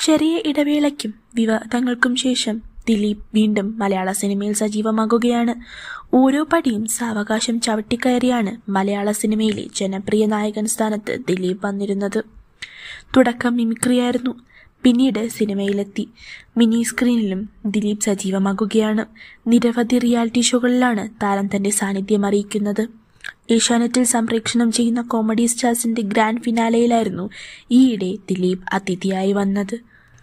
ചെറിയ ഇടവേളയ്ക്കും വിവാദങ്ങൾക്കും ശേഷം ദിലീപ് വീണ്ടും മലയാള സിനിമയിൽ സജീവമാകുകയാണ് ഓരോ പടിയും സാവകാശം ചവിട്ടിക്കയറിയാണ് മലയാള സിനിമയിലെ ജനപ്രിയ നായകൻ സ്ഥാനത്ത് ദിലീപ് വന്നിരുന്നത് തുടക്കം മിമിക്രിയായിരുന്നു പിന്നീട് സിനിമയിലെത്തി മിനി സ്ക്രീനിലും ദിലീപ് സജീവമാകുകയാണ് നിരവധി റിയാലിറ്റി ഷോകളിലാണ് താരം തന്റെ സാന്നിധ്യം അറിയിക്കുന്നത് ഏഷ്യാനെറ്റിൽ സംപ്രേക്ഷണം ചെയ്യുന്ന കോമഡി സ്റ്റാർസിന്റെ ഗ്രാൻഡ് ഫിനാലയിലായിരുന്നു ഈയിടെ ദിലീപ് അതിഥിയായി വന്നത്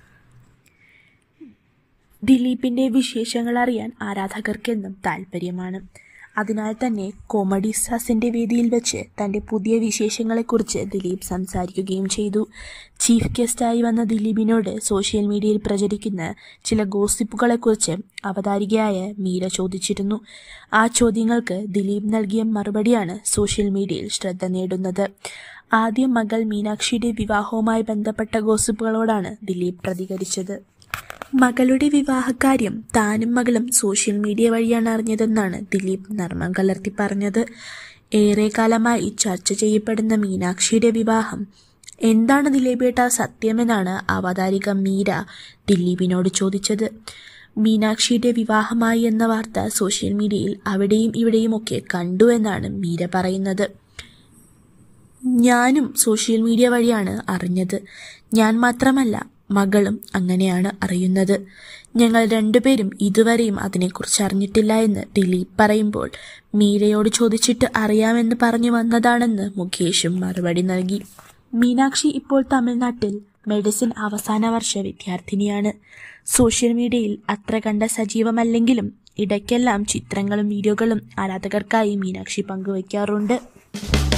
ദിലീപിന്റെ വിശേഷങ്ങൾ അറിയാൻ ആരാധകർക്കെന്നും താല്പര്യമാണ് അതിനാൽ തന്നെ കോമഡി സ്റ്റാർസിന്റെ വേദിയിൽ വെച്ച് തന്റെ പുതിയ വിശേഷങ്ങളെക്കുറിച്ച് ദിലീപ് സംസാരിക്കുകയും ചെയ്തു ചീഫ് ഗസ്റ്റായി വന്ന ദിലീപിനോട് സോഷ്യൽ മീഡിയയിൽ പ്രചരിക്കുന്ന ചില ഗോസിപ്പുകളെക്കുറിച്ച് അവതാരികയായ മീര ചോദിച്ചിരുന്നു ആ ചോദ്യങ്ങൾക്ക് ദിലീപ് നൽകിയ മറുപടിയാണ് സോഷ്യൽ മീഡിയയിൽ ശ്രദ്ധ നേടുന്നത് ആദ്യം മകൾ മീനാക്ഷിയുടെ വിവാഹവുമായി ബന്ധപ്പെട്ട ഗോസിപ്പുകളോടാണ് ദിലീപ് പ്രതികരിച്ചത് മകളുടെ വിവാഹകാര്യം താനും മകളും സോഷ്യൽ മീഡിയ വഴിയാണ് അറിഞ്ഞതെന്നാണ് ദിലീപ് നർമ്മം കലർത്തി പറഞ്ഞത് ഏറെക്കാലമായി ചർച്ച ചെയ്യപ്പെടുന്ന മീനാക്ഷിയുടെ വിവാഹം എന്താണ് ദിലീപേട്ട സത്യമെന്നാണ് അവതാരിക മീര ദിലീപിനോട് ചോദിച്ചത് മീനാക്ഷിയുടെ വിവാഹമായി എന്ന വാർത്ത സോഷ്യൽ മീഡിയയിൽ അവിടെയും ഇവിടെയുമൊക്കെ കണ്ടു എന്നാണ് മീര പറയുന്നത് ഞാനും സോഷ്യൽ മീഡിയ വഴിയാണ് അറിഞ്ഞത് ഞാൻ മാത്രമല്ല മകളും അങ്ങനെയാണ് അറിയുന്നത് ഞങ്ങൾ രണ്ടുപേരും ഇതുവരെയും അതിനെക്കുറിച്ച് അറിഞ്ഞിട്ടില്ല എന്ന് ദിലീപ് പറയുമ്പോൾ മീരയോട് ചോദിച്ചിട്ട് അറിയാമെന്ന് പറഞ്ഞു വന്നതാണെന്ന് മുകേഷും മറുപടി നൽകി മീനാക്ഷി ഇപ്പോൾ തമിഴ്നാട്ടിൽ മെഡിസിൻ അവസാന വർഷ വിദ്യാർത്ഥിനിയാണ് സോഷ്യൽ മീഡിയയിൽ അത്ര കണ്ട സജീവമല്ലെങ്കിലും ഇടയ്ക്കെല്ലാം ചിത്രങ്ങളും വീഡിയോകളും ആരാധകർക്കായി മീനാക്ഷി പങ്കുവയ്ക്കാറുണ്ട്